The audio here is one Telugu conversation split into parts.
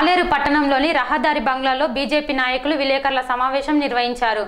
ఆలేరు పట్టణంలోని రహదారి బంగ్లాలో బీజేపీ నాయకులు విలేకరుల సమావేశం నిర్వహించారు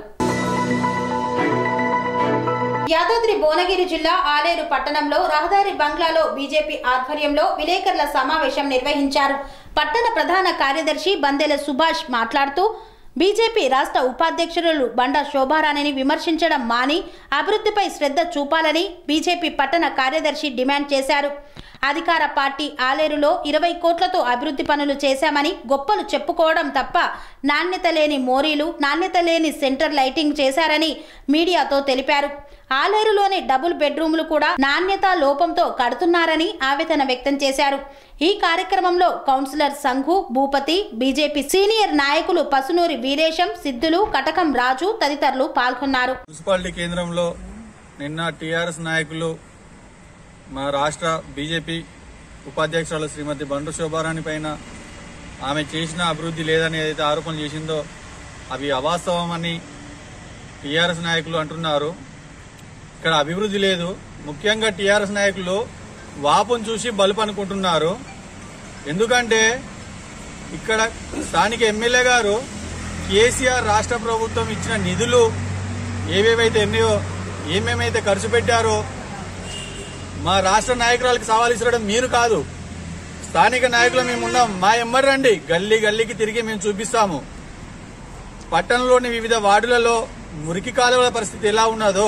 యాదాద్రి భువనగిరి జిల్లా ఆలేరు పట్టణంలో రహదారి బంగ్లాలో బీజేపీ ఆధ్వర్యంలో విలేకరుల సమావేశం నిర్వహించారు పట్టణ ప్రధాన కార్యదర్శి బందెల సుభాష్ మాట్లాడుతూ బీజేపీ రాష్ట్ర ఉపాధ్యక్షులు బండా శోభారాణిని విమర్శించడం మాని అభివృద్ధిపై శ్రద్ధ చూపాలని బీజేపీ పట్టణ కార్యదర్శి డిమాండ్ చేశారు అధికార పార్టీ ఆలేరులో ఇరవై కోట్లతో అభివృద్ధి పనులు చేశామని గొప్పలు చెప్పుకోవడం తప్ప నాణ్యత లేని మోరీలు నాణ్యత లేని సెంటర్ లైటింగ్ చేశారని మీడియాతో తెలిపారు ఆలేరులోని డబుల్ బెడ్రూములు కూడా నాణ్యత లోపంతో కడుతున్నారని ఆవేదన వ్యక్తం చేశారు ఈ కార్యక్రమంలో councillor Sanghu Bhupathi BJP senior నాయకులు పసునూరి వీరేశం సిద్ధులు కటకం రాజు తదితరులు పాల్గొన్నారు మున్సిపాలిటీ కేంద్రంలో నిన్న టీఆర్ఎస్ నాయకులు మా రాష్ట్ర బీజేపీ ఉపాధ్యక్షురాలు శ్రీమతి బండు శోభారాణి పైన ఆమె చేసిన అభివృద్ధి లేదని ఏదైతే ఆరోపణలు చేసిందో అవి అవాస్తవమని టీఆర్ఎస్ నాయకులు అంటున్నారు ఇక్కడ అభివృద్ధి లేదు ముఖ్యంగా టీఆర్ఎస్ నాయకులు వాపును చూసి బలుపు అనుకుంటున్నారు ఎందుకంటే ఇక్కడ స్థానిక ఎమ్మెల్యే గారు కేసీఆర్ రాష్ట్ర ప్రభుత్వం ఇచ్చిన నిధులు ఏవేవైతే ఎన్నో ఏమేమైతే ఖర్చు పెట్టారో మా రాష్ట్ర నాయకురాలకు సవాల్ ఇచ్చడం మీరు కాదు స్థానిక నాయకులు మేము ఉన్నాం మా ఎమ్మడి రండి గల్లీ గల్లీకి తిరిగి మేము చూపిస్తాము పట్టణంలోని వివిధ వార్డులలో మురికి కాలువల పరిస్థితి ఎలా ఉన్నదో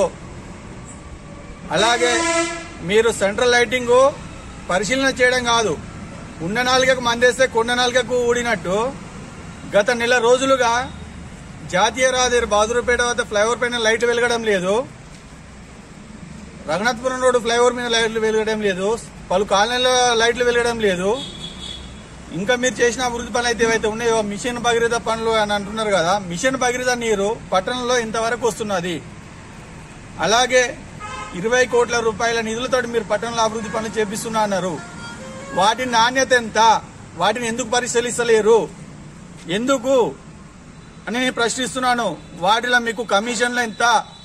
అలాగే మీరు సెంట్రల్ లైటింగ్ పరిశీలన చేయడం కాదు ఉన్న నాలుగకు మందేస్తే కొండ నాలుగకు ఊడినట్టు గత నెల రోజులుగా జాతీయ రహదారి బాదురుపేట వద్ద ఫ్లైఓవర్ పైన లైట్ వెలగడం లేదు రఘునాథపురం రోడ్డు ఫ్లైఓవర్ మీద లైట్లు వెలగడం లేదు పలు కాలనీల లైట్లు వెలగడం లేదు ఇంకా మీరు చేసిన అభివృద్ధి పనులు అయితే ఏవైతే ఉన్నాయో మిషన్ భగీరథ పనులు అని అంటున్నారు కదా మిషన్ భగీరథ నీరు పట్టణంలో ఇంతవరకు వస్తున్నది అలాగే ఇరవై కోట్ల రూపాయల నిధులతో మీరు పట్టణంలో అభివృద్ధి పనులు చేపిస్తున్నా అన్నారు వాటి నాణ్యత ఎంత వాటిని ఎందుకు పరిశీలిస్తలేరు ఎందుకు అని నేను ప్రశ్నిస్తున్నాను వాటిలో మీకు కమిషన్లు ఎంత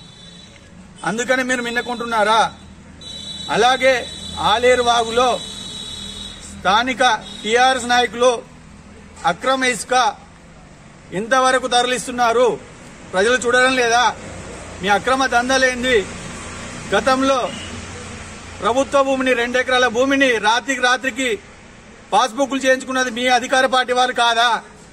అందుకని మీరు మిన్నకుంటున్నారా అలాగే ఆలేరు వాగులో స్థానిక టీఆర్ఎస్ నాయకులు అక్రమ ఇసుక ఎంతవరకు తరలిస్తున్నారు ప్రజలు చూడడం లేదా మీ అక్రమ దందాలేంది గతంలో ప్రభుత్వ భూమిని రెండెకరాల భూమిని రాత్రికి రాత్రికి పాస్బుక్లు చేయించుకున్నది మీ అధికార పార్టీ వారు కాదా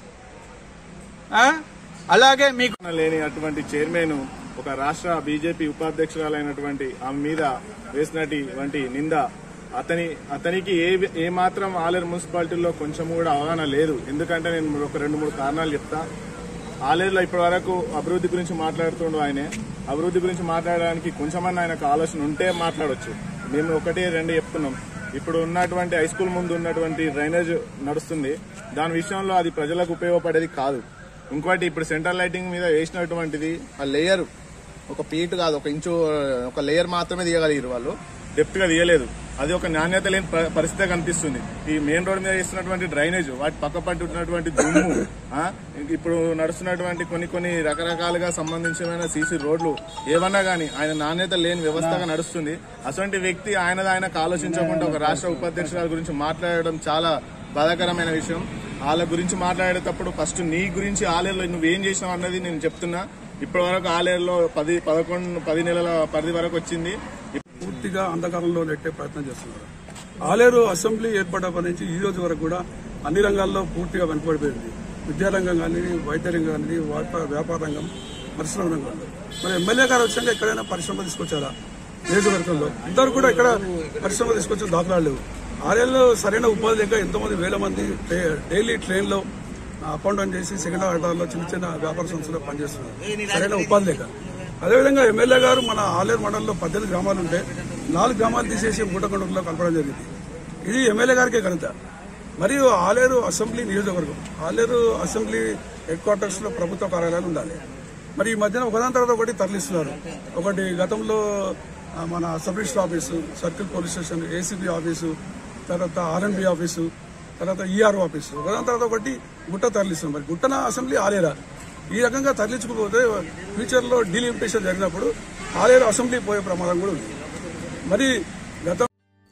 ఆ? అలాగే మీకు లేని అటువంటి చైర్మన్ ఒక రాష్ట్ర బీజేపీ ఉపాధ్యక్షురాలైనటువంటి ఆమె మీద వేసినటువంటి నింద అతని అతనికి ఏ ఏ మాత్రం ఆలేరు మున్సిపాలిటీలో కొంచెం కూడా అవగాహన లేదు ఎందుకంటే నేను ఒక రెండు మూడు కారణాలు చెప్తా ఆలేరులో ఇప్పటి వరకు అభివృద్ధి గురించి మాట్లాడుతుండు ఆయనే అభివృద్ధి గురించి మాట్లాడడానికి కొంచెమన్నా ఆయనకు ఆలోచన ఉంటే మాట్లాడొచ్చు మేము ఒకటి రెండు చెప్తున్నాం ఇప్పుడు ఉన్నటువంటి హై స్కూల్ ముందు ఉన్నటువంటి డ్రైనేజ్ నడుస్తుంది దాని విషయంలో అది ప్రజలకు ఉపయోగపడేది కాదు ఇంకోటి ఇప్పుడు సెంట్రల్ లైటింగ్ మీద వేసినటువంటిది ఆ లేయర్ ఒక పీట్ కాదు ఒక ఇంచు ఒక లేయర్ మాత్రమే తీయగలిగారు వాళ్ళు డెప్త్ గా తీయలేదు అది ఒక నాణ్యత లేని ప- పరిస్థితి కనిపిస్తుంది ఈ మెయిన్ రోడ్ మీద వేస్తున్నటువంటి డ్రైనేజ్ వాటి పక్క పట్టి ఉన్నటువంటి దుమ్ము ఆ, ఇప్పుడు నడుస్తున్నటువంటి కొన్ని కొన్ని రకరకాలుగా సంబంధించిన సీసీ రోడ్లు ఏమన్నా గానీ ఆయన నాణ్యత లేని వ్యవస్థగా నడుస్తుంది అటువంటి వ్యక్తి ఆయనది ఆయనకు ఆలోచించకుండా ఒక రాష్ట్ర ఉపాధ్యక్షురాల గురించి మాట్లాడడం చాలా బాధాకరమైన విషయం వాళ్ళ గురించి మాట్లాడేటప్పుడు ఫస్ట్ నీ గురించి ఆలేరులో నువ్వేం చేసినావు అన్నది నేను చెప్తున్నా ఇప్పటి వరకు ఆలేరులో పది పదకొండు పది నెలల పరిధి వరకు వచ్చింది పూర్తిగా అంధకారంలో నెట్టే ప్రయత్నం చేస్తున్నారు ఆలేరు అసెంబ్లీ ఏర్పడినప్పటి నుంచి ఈ రోజు వరకు కూడా అన్ని రంగాల్లో పూర్తిగా వెనుకబడిపోయింది విద్యారంగం కానీ వైద్య రంగం కానీ వ్యాపార వ్యాపార రంగం పరిశ్రమ రంగంలో మరి ఎమ్మెల్యే గారు వచ్చాక ఎక్కడైనా పరిశ్రమ తీసుకొచ్చారా నియోజకవర్గంలో అందరూ కూడా ఇక్కడ పరిశ్రమ తీసుకొచ్చిన దాఖలాలు లేవు ఆరేళ్ళు సరైన ఉపాధి లేక ఎంతోమంది వేల మంది డే- డైలీ ట్రైన్లో అప్ అండ్ డౌన్ చేసి సెకండ్ ఆర్డర్లో చిన్న చిన్న వ్యాపార సంస్థలో పనిచేస్తున్నారు సరైన ఉపాధి లేక అదేవిధంగా ఎమ్మెల్యే గారు మన ఆలేరు మండలంలో పద్దెనిమిది గ్రామాలు ఉంటే నాలుగు గ్రామాలు తీసేసి మూటకొండలో కలపడం జరిగింది ఇది ఎమ్మెల్యే గారికే ఘనత మరియు ఆలేరు అసెంబ్లీ నియోజకవర్గం ఆలేరు అసెంబ్లీ హెడ్ క్వార్టర్స్ లో ప్రభుత్వ కార్యాలయాలు ఉండాలి మరి ఈ మధ్యన ఒకదాని తర్వాత ఒకటి తరలిస్తున్నారు ఒకటి గతంలో ఆ, మన sub register office circle police station ACB office తర్వాత ఆర్ఎన్బి ఆఫీసు తర్వాత ఈఆర్ఓ ఆఫీసు ఒకదాని తర్వాత ఒకటి గుట్ట తరలిస్తున్నారు మరి గుట్టన అసెంబ్లీ ఆలేరా ఈ రకంగా తరలించుకుపోతే ఫ్యూచర్ లో డీలిమిటేషన్ జరిగినప్పుడు ఆలేరు అసెంబ్లీ పోయే ప్రమాదం కూడా ఉంది మరి గత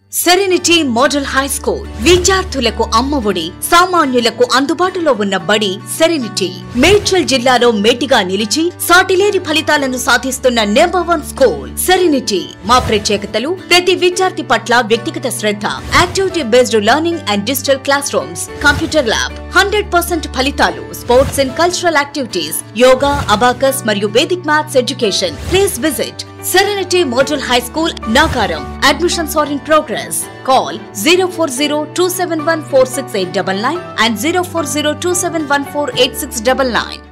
సెరెనిటీ మోడల్ హై స్కూల్ విద్యార్థులకు అమ్మఒడి సామాన్యులకు అందుబాటులో ఉన్న బడి సెరెనిటీ మేడ్చల్ జిల్లాలో మేటిగా నిలిచి సాటిలేని ఫలితాలను సాధిస్తున్న నెంబర్ వన్ స్కూల్ సెరెనిటీ మా ప్రత్యేకతలు ప్రతి విద్యార్థి పట్ల వ్యక్తిగత శ్రద్ధ activity based learning and digital classrooms computer lab hundred percent ఫలితాలు sports and cultural activities yoga abacus మరియు Vedic maths education please visit Serenity Model High School, Nagaram. Admissions are in progress. Call 040 and 040 271 8699